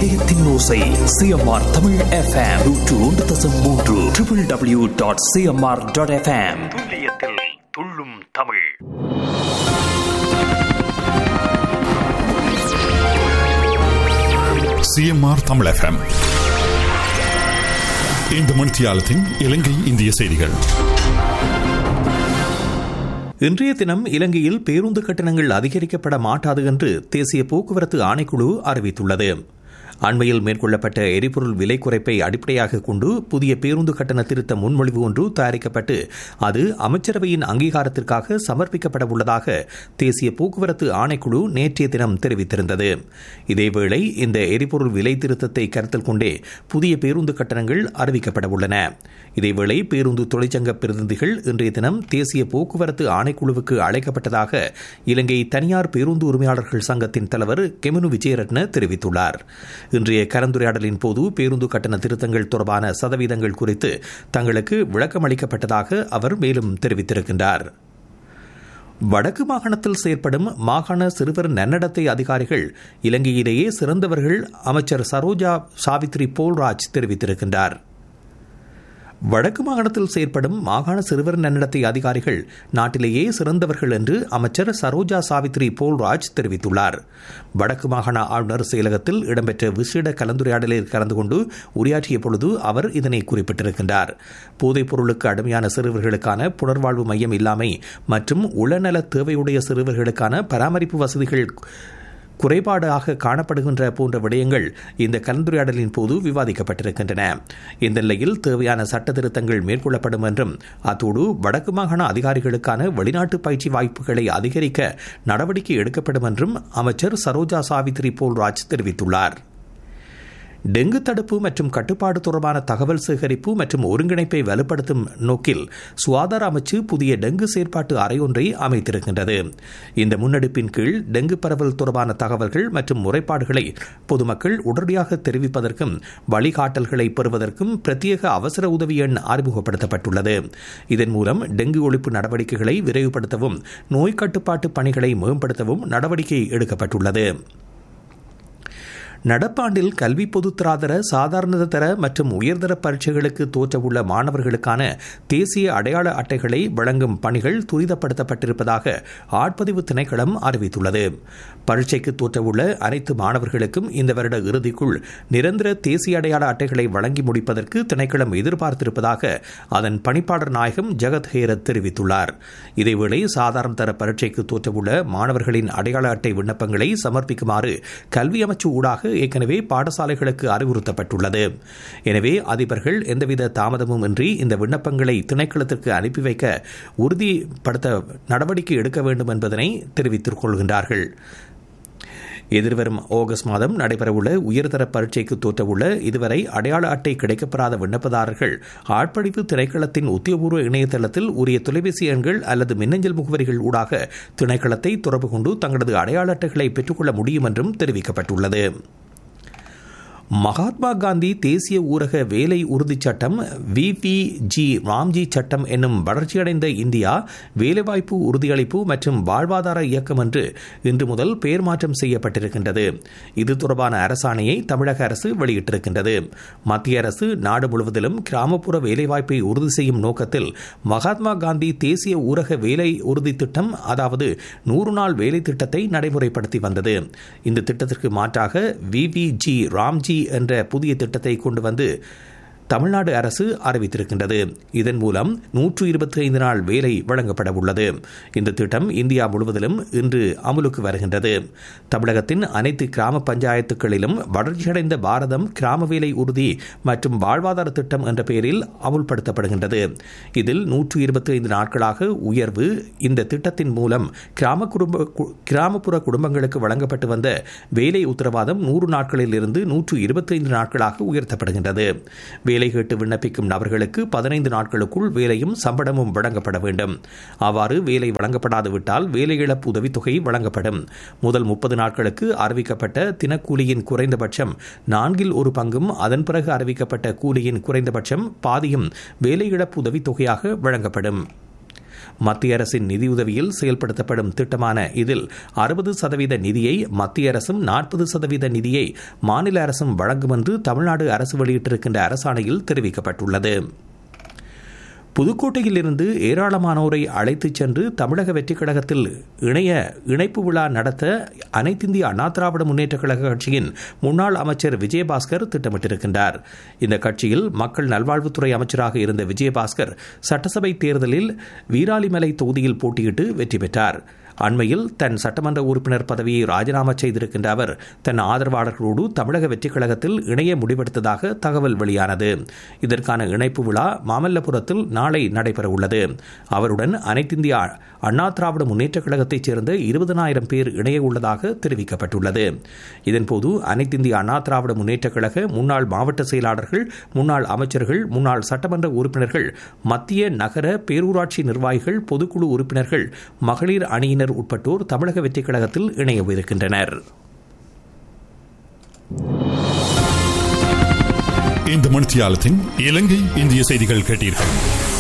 இதயத்தின் ஓசை CMR Tamil FM நூற்று ஒன்று தசம் மூன்று triple W dot CMR dot FM துல்லியத்தில் துள்ளும் தமிழ் சிஎம்ஆர் தமிழ் எஃப்எம் இந்த மணித்தியாலத்தின் இலங்கை இந்திய செய்திகள் இன்றைய தினம் இலங்கையில் பேருந்து கட்டணங்கள் அதிகரிக்கப்பட மாட்டாது என்று தேசிய போக்குவரத்து ஆணைக்குழு அறிவித்துள்ளது அண்மையில் மேற்கொள்ளப்பட்ட எரிபொருள் விலை குறைப்பை அடிப்படையாக கொண்டு புதிய பேருந்து கட்டண திருத்த முன்மொழிவு ஒன்று தயாரிக்கப்பட்டு அது அமைச்சரவையின் அங்கீகாரத்திற்காக சமர்ப்பிக்கப்பட உள்ளதாக தேசிய போக்குவரத்து ஆணைக்குழு நேற்றைய தினம் தெரிவித்திருந்தது இதேவேளை இந்த எரிபொருள் விலை திருத்தத்தை கருத்தில் கொண்டே புதிய பேருந்து கட்டணங்கள் அறிவிக்கப்பட உள்ளன இதேவேளை பேருந்து தொழிற்சங்க பிரதிநிதிகள் இன்றைய தினம் தேசிய போக்குவரத்து ஆணைக்குழுவுக்கு அழைக்கப்பட்டதாக இலங்கை தனியார் பேருந்து உரிமையாளர்கள் சங்கத்தின் தலைவர் கெமினு விஜயரட்ன தெரிவித்துள்ளார் இன்றைய கலந்துரையாடலின் போது பேருந்து கட்டண திருத்தங்கள் தொடர்பான சதவீதங்கள் குறித்து தங்களுக்கு விளக்கம் அளிக்கப்பட்டதாக அவர் மேலும் தெரிவித்திருக்கின்றார் வடக்கு மாகாணத்தில் செயற்படும் மாகாண சிறுவர் நன்னடத்தை அதிகாரிகள் இலங்கையிலேயே சிறந்தவர்கள் அமைச்சர் சரோஜா சாவித்ரி போல்ராஜ் தெரிவித்திருக்கின்றார் வடக்கு மாகாணத்தில் செயற்படும் மாகாண சிறுவர் நன்னடத்தை அதிகாரிகள் நாட்டிலேயே சிறந்தவர்கள் என்று அமைச்சர் சரோஜா சாவித்ரி போல்ராஜ் தெரிவித்துள்ளார் வடக்கு மாகாண ஆளுநர் செயலகத்தில் இடம்பெற்ற விசேட கலந்துரையாடலில் கலந்து கொண்டு உரையாற்றிய பொழுது அவர் இதனை குறிப்பிட்டிருக்கின்றார் போதைப் பொருளுக்கு அடிமையான சிறுவர்களுக்கான புனர்வாழ்வு மையம் இல்லாமை மற்றும் உளநல தேவையுடைய சிறுவர்களுக்கான பராமரிப்பு வசதிகள் குறைபாடாக காணப்படுகின்ற போன்ற விடயங்கள் இந்த கலந்துரையாடலின் போது விவாதிக்கப்பட்டிருக்கின்றன இந்த நிலையில் தேவையான சட்ட திருத்தங்கள் மேற்கொள்ளப்படும் என்றும் அத்தோடு வடக்கு மாகாண அதிகாரிகளுக்கான வெளிநாட்டு பயிற்சி வாய்ப்புகளை அதிகரிக்க நடவடிக்கை எடுக்கப்படும் என்றும் அமைச்சர் சரோஜா சாவித்ரி போல்ராஜ் தெரிவித்துள்ளார் டெங்கு தடுப்பு மற்றும் கட்டுப்பாடு தொடர்பான தகவல் சேகரிப்பு மற்றும் ஒருங்கிணைப்பை வலுப்படுத்தும் நோக்கில் சுகாதார அமைச்சு புதிய டெங்கு செயற்பாட்டு அறையொன்றை அமைத்திருக்கின்றது இந்த முன்னெடுப்பின் கீழ் டெங்கு பரவல் தொடர்பான தகவல்கள் மற்றும் முறைப்பாடுகளை பொதுமக்கள் உடனடியாக தெரிவிப்பதற்கும் வழிகாட்டல்களை பெறுவதற்கும் பிரத்யேக அவசர உதவி எண் அறிமுகப்படுத்தப்பட்டுள்ளது இதன் மூலம் டெங்கு ஒழிப்பு நடவடிக்கைகளை விரைவுபடுத்தவும் நோய் கட்டுப்பாட்டு பணிகளை மேம்படுத்தவும் நடவடிக்கை எடுக்கப்பட்டுள்ளது நடப்பாண்டில் கல்வி பொதுத்தராதர சாதாரண தர மற்றும் உயர்தர பரீட்சைகளுக்கு தோற்றவுள்ள மாணவர்களுக்கான தேசிய அடையாள அட்டைகளை வழங்கும் பணிகள் துரிதப்படுத்தப்பட்டிருப்பதாக ஆட்பதிவு திணைக்களம் அறிவித்துள்ளது பரீட்சைக்கு தோற்றவுள்ள அனைத்து மாணவர்களுக்கும் இந்த வருட இறுதிக்குள் நிரந்தர தேசிய அடையாள அட்டைகளை வழங்கி முடிப்பதற்கு திணைக்களம் எதிர்பார்த்திருப்பதாக அதன் பணிப்பாளர் நாயகம் ஜெகத் ஹேரத் தெரிவித்துள்ளார் இதேவேளை சாதாரண தர பரீட்சைக்கு தோற்றவுள்ள மாணவர்களின் அடையாள அட்டை விண்ணப்பங்களை சமர்ப்பிக்குமாறு கல்வி அமைச்சு ஊடாக ஏற்கனவே பாடசாலைகளுக்கு அறிவுறுத்தப்பட்டுள்ளது எனவே அதிபர்கள் எந்தவித தாமதமும் இன்றி இந்த விண்ணப்பங்களை திணைக்களத்திற்கு அனுப்பி வைக்க உறுதிப்படுத்த நடவடிக்கை எடுக்க வேண்டும் என்பதனை தெரிவித்துக் கொள்கின்றார்கள் எதிர்வரும் ஆகஸ்ட் மாதம் நடைபெறவுள்ள உயர்தர பரீட்சைக்கு தோற்றவுள்ள இதுவரை அடையாள அட்டை கிடைக்கப்பெறாத விண்ணப்பதாரர்கள் ஆட்படிப்பு திணைக்களத்தின் உத்தியோகபூர்வ இணையதளத்தில் உரிய தொலைபேசி எண்கள் அல்லது மின்னஞ்சல் முகவரிகள் ஊடாக திணைக்களத்தை தொடர்பு கொண்டு தங்களது அடையாள அட்டைகளை பெற்றுக்கொள்ள முடியும் என்றும் தெரிவிக்கப்பட்டுள்ளது மகாத்மா காந்தி தேசிய ஊரக வேலை உறுதிச் சட்டம் விபிஜி ராம்ஜி சட்டம் என்னும் வளர்ச்சியடைந்த இந்தியா வேலைவாய்ப்பு உறுதியளிப்பு மற்றும் வாழ்வாதார இயக்கம் என்று இன்று முதல் பெயர் மாற்றம் செய்யப்பட்டிருக்கின்றது இது தொடர்பான அரசாணையை தமிழக அரசு வெளியிட்டிருக்கின்றது மத்திய அரசு நாடு முழுவதிலும் கிராமப்புற வேலைவாய்ப்பை உறுதி செய்யும் நோக்கத்தில் மகாத்மா காந்தி தேசிய ஊரக வேலை உறுதி திட்டம் அதாவது நூறு நாள் வேலை திட்டத்தை நடைமுறைப்படுத்தி வந்தது இந்த திட்டத்திற்கு மாற்றாக விபிஜி ராம்ஜி என்ற புதிய திட்டத்தை கொண்டு வந்து தமிழ்நாடு அரசு அறிவித்திருக்கின்றது இதன் மூலம் நூற்று இருபத்தி ஐந்து நாள் வேலை வழங்கப்பட உள்ளது இந்த திட்டம் இந்தியா முழுவதிலும் இன்று அமலுக்கு வருகின்றது தமிழகத்தின் அனைத்து கிராம பஞ்சாயத்துகளிலும் வளர்ச்சியடைந்த பாரதம் கிராம வேலை உறுதி மற்றும் வாழ்வாதார திட்டம் என்ற பெயரில் அமுல்படுத்தப்படுகின்றது இதில் நூற்று இருபத்தி ஐந்து நாட்களாக உயர்வு இந்த திட்டத்தின் மூலம் கிராம குடும்ப கிராமப்புற குடும்பங்களுக்கு வழங்கப்பட்டு வந்த வேலை உத்தரவாதம் நூறு நாட்களில் இருந்து நூற்று இருபத்தி ஐந்து நாட்களாக உயர்த்தப்படுகின்றது வேலை கேட்டு விண்ணப்பிக்கும் நபர்களுக்கு பதினைந்து நாட்களுக்குள் வேலையும் சம்பளமும் வழங்கப்பட வேண்டும் அவ்வாறு வேலை வழங்கப்படாது விட்டால் வேலை இழப்பு உதவித்தொகை வழங்கப்படும் முதல் முப்பது நாட்களுக்கு அறிவிக்கப்பட்ட தினக்கூலியின் குறைந்தபட்சம் நான்கில் ஒரு பங்கும் அதன் பிறகு அறிவிக்கப்பட்ட கூலியின் குறைந்தபட்சம் பாதியும் வேலை இழப்பு உதவித்தொகையாக வழங்கப்படும் மத்திய அரசின் நிதியுதவியில் செயல்படுத்தப்படும் திட்டமான இதில் அறுபது சதவீத நிதியை மத்திய அரசும் நாற்பது சதவீத நிதியை மாநில அரசும் வழங்கும் என்று தமிழ்நாடு அரசு வெளியிட்டிருக்கின்ற அரசாணையில் தெரிவிக்கப்பட்டுள்ளது புதுக்கோட்டையிலிருந்து ஏராளமானோரை அழைத்துச் சென்று தமிழக வெற்றிக் கழகத்தில் இணைய இணைப்பு விழா நடத்த அனைத்திந்திய அண்ணா திராவிட முன்னேற்ற கழக கட்சியின் முன்னாள் அமைச்சர் விஜயபாஸ்கர் திட்டமிட்டிருக்கின்றார் இந்த கட்சியில் மக்கள் நல்வாழ்வுத்துறை அமைச்சராக இருந்த விஜயபாஸ்கர் சட்டசபை தேர்தலில் வீராலிமலை தொகுதியில் போட்டியிட்டு வெற்றி பெற்றார் அண்மையில் தன் சட்டமன்ற உறுப்பினர் பதவியை ராஜினாமா செய்திருக்கின்ற அவர் தன் ஆதரவாளர்களோடு தமிழக வெற்றிக் கழகத்தில் இணைய முடிவெடுத்ததாக தகவல் வெளியானது இதற்கான இணைப்பு விழா மாமல்லபுரத்தில் நாளை நடைபெறவுள்ளது அவருடன் அனைத்திந்திய அண்ணா திராவிட முன்னேற்றக் கழகத்தைச் சேர்ந்த இருபதனாயிரம் பேர் இணைய உள்ளதாக தெரிவிக்கப்பட்டுள்ளது இதன்போது அனைத்திந்திய அண்ணா திராவிட முன்னேற்றக் கழக முன்னாள் மாவட்ட செயலாளர்கள் முன்னாள் அமைச்சர்கள் முன்னாள் சட்டமன்ற உறுப்பினர்கள் மத்திய நகர பேரூராட்சி நிர்வாகிகள் பொதுக்குழு உறுப்பினர்கள் மகளிர் அணியினர் உட்பட்டோர் தமிழக வெற்றிக் கழகத்தில் இணையவிருக்கின்றனர் இந்த மணித்தியாலத்தின் இலங்கை இந்திய செய்திகள் கேட்டீர்கள்